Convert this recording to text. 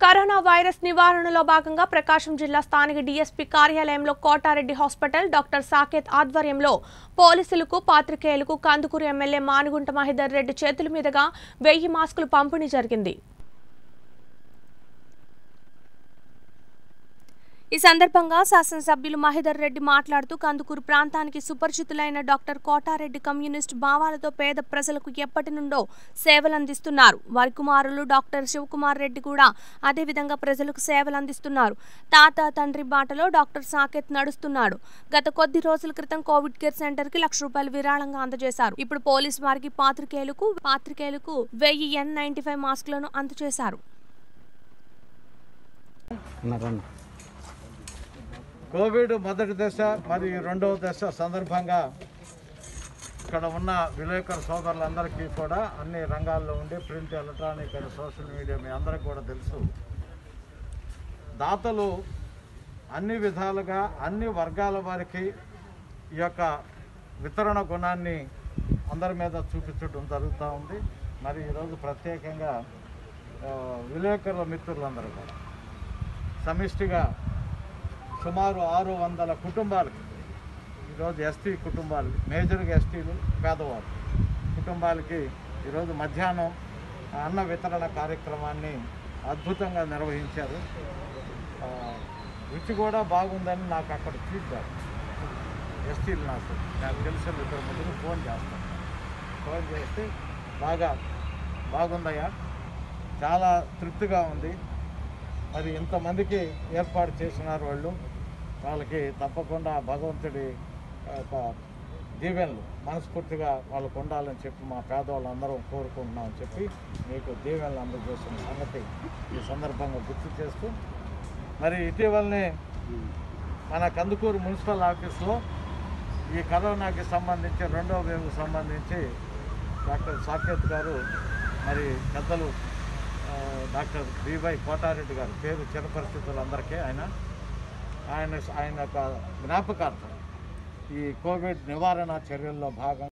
corona virus నివారణలో భాగంగా ప్రకాశం జిల్లా స్థానిక డీఎస్పీ కార్యాలయంలో కోటారెడ్డి హాస్పిటల్ డాక్టర్ సాకేత్ ఆధ్వర్యంలో పోలీసులకు పాత్రికేయులకు కందుకూరు ఎమ్మెల్యే మానుగుంట మహిదర్ రెడ్డి చేతుల మీదుగా వెయ్యి మాస్కులు పంపిణీ జరిగింది ఈ సందర్భంగా శాసనసభ్యులు మహిదర్ రెడ్డి మాట్లాడుతూ కందుకూరు ప్రాంతానికి సుపరిచితులైన డాక్టర్ కోటారెడ్డి కమ్యూనిస్ట్ భావాలతో పేద ప్రజలకు ఎప్పటి నుండో సేవలు అందిస్తున్నారు వారి కుమారులు డాక్టర్ శివకుమార్ రెడ్డి కూడా అదేవిధంగా ప్రజలకు సేవలు అందిస్తున్నారు తాత తండ్రి బాటలో డాక్టర్ సాకేత్ నడుస్తున్నాడు గత కొద్ది రోజుల క్రితం కోవిడ్ కేర్ సెంటర్ కి లక్ష రూపాయలు విరాళంగా అందజేశారు ఇప్పుడు పోలీస్ వారికి పాత్రికేయులకు పాత్రికేయులకు వెయ్యి ఎన్ నైన్టీ ఫైవ్ మాస్కులను అందజేశారు ఉన్నారన్న కోవిడ్ మొదటి దశ మరియు రెండవ దశ సందర్భంగా ఇక్కడ ఉన్న విలేకరు సోదరులందరికీ కూడా అన్ని రంగాల్లో ఉండి print electronic and social media మీ అందరికీ కూడా తెలుసు దాతలు అన్ని విధాలుగా అన్ని వర్గాల వారికి ఈ యొక్క వితరణ గుణాన్ని అందరి మీద చూపించడం జరుగుతూ ఉంది మరి ఈరోజు ప్రత్యేకంగా ఆ, విలేకరుల మిత్రులందరూ కూడా సమిష్టిగా సుమారు ఆరు వందల కుటుంబాలకి ఈరోజు ఎస్టీ కుటుంబాలు మేజర్గా ఎస్టీలు పేదవారు కుటుంబాలకి ఈరోజు మధ్యాహ్నం అన్న వితరణ కార్యక్రమాన్ని అద్భుతంగా నిర్వహించారు ఆ, రుచి కూడా బాగుందని నాకు అక్కడ ఫీడ్బ్యాక్ ఎస్టీలు నాకు నాకు తెలిసిన ఇద్దరు ముగ్గురు ఫోన్ చేస్తాను ఫోన్ చేస్తే బాగా బాగుందయ్యా చాలా తృప్తిగా ఉంది మరి ఇంతమందికి ఏర్పాటు చేసినారు వాళ్ళు వాళ్ళకి తప్పకుండా భగవంతుడి యొక్క దీవెనలు మనస్ఫూర్తిగా వాళ్ళకు ఉండాలని చెప్పి మా పేదవాళ్ళందరం కోరుకుంటున్నామని చెప్పి మీకు దీవెనలు అందజేసిన సంగతి ఈ సందర్భంగా గుర్తు చేస్తూ మరి ఇటీవలనే మన కందుకూరు మున్సిపల్ ఆఫీస్లో ఈ కరోనాకి సంబంధించి రెండవ వేవ్కు సంబంధించి డాక్టర్ సాకేత్ గారు మరి పెద్దలు ఆ, డాక్టర్ బివై కోటారెడ్డి గారు పేరు చిరపరిస్థితులందరికీ ఆయన ఆయన ఆయన యొక్క జ్ఞాపకార్థం ఈ కోవిడ్ నివారణ చర్యల్లో భాగం